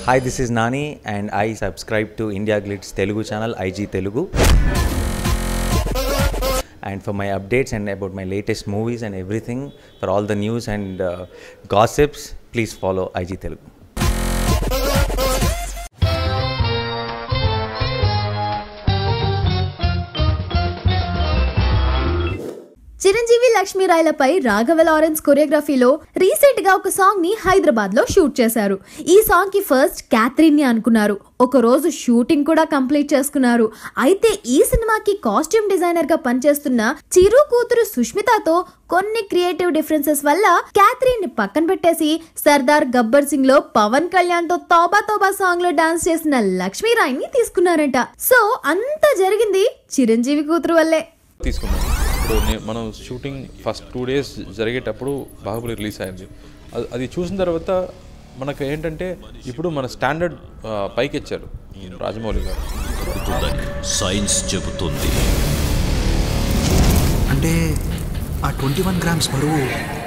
Hi, this is Nani, and I subscribe to India Glitz Telugu channel, IG Telugu. And for my updates and about my latest movies and everything, for all the news and uh, gossips, please follow IG Telugu. Chiranjeevi లక్ష్మీరాయలపై రాఘవ లారెన్స్ కొరియోగ్రఫీలో recent గా ఒక song ని హైదరాబాద్ లో shoot చేశారు ఈ song కి first Catherine ని అనుకున్నారు ఒక రోజు షూటింగ్ కూడా కంప్లీట్ చేసుకున్నారు అయితే ఈ సినిమాకి కాస్ట్యూమ్ డిజైనర్ గా పనిచేస్తున్న చిరు కూతురు సుష్మితతో కొన్ని క్రియేటివ్ డిఫరెన్సెస్ వల్ల క్యాథరిన్ ని పక్కన పెట్టేసి సర్దార్ గబ్బర్ సింగ్ లో పవన్ కళ్యాణ్ తో తోబా తోబా సాంగ్ లో డాన్స్ చేసిన లక్ష్మీరాయ్ ని తీసుకున్నారంట సో అంతా జరిగింది చిరంజీవి కూతురు వల్లే తీసుకున్నాం ఇప్పుడు నే- మనం షూటింగ్ ఫస్ట్ టూ డేస్ జరిగేటప్పుడు బాహుబలి రిలీజ్ అయింది అది- అది చూసిన తర్వాత మనకు ఏంటంటే ఇప్పుడు మన స్టాండర్డ్ పైకి ఇచ్చారు రాజమౌళి గారు చెబుతుందని సైన్స్ చెబుతుంది అంటే ఆ ట్వంటీ వన్ గ్రామ్స్ బరువు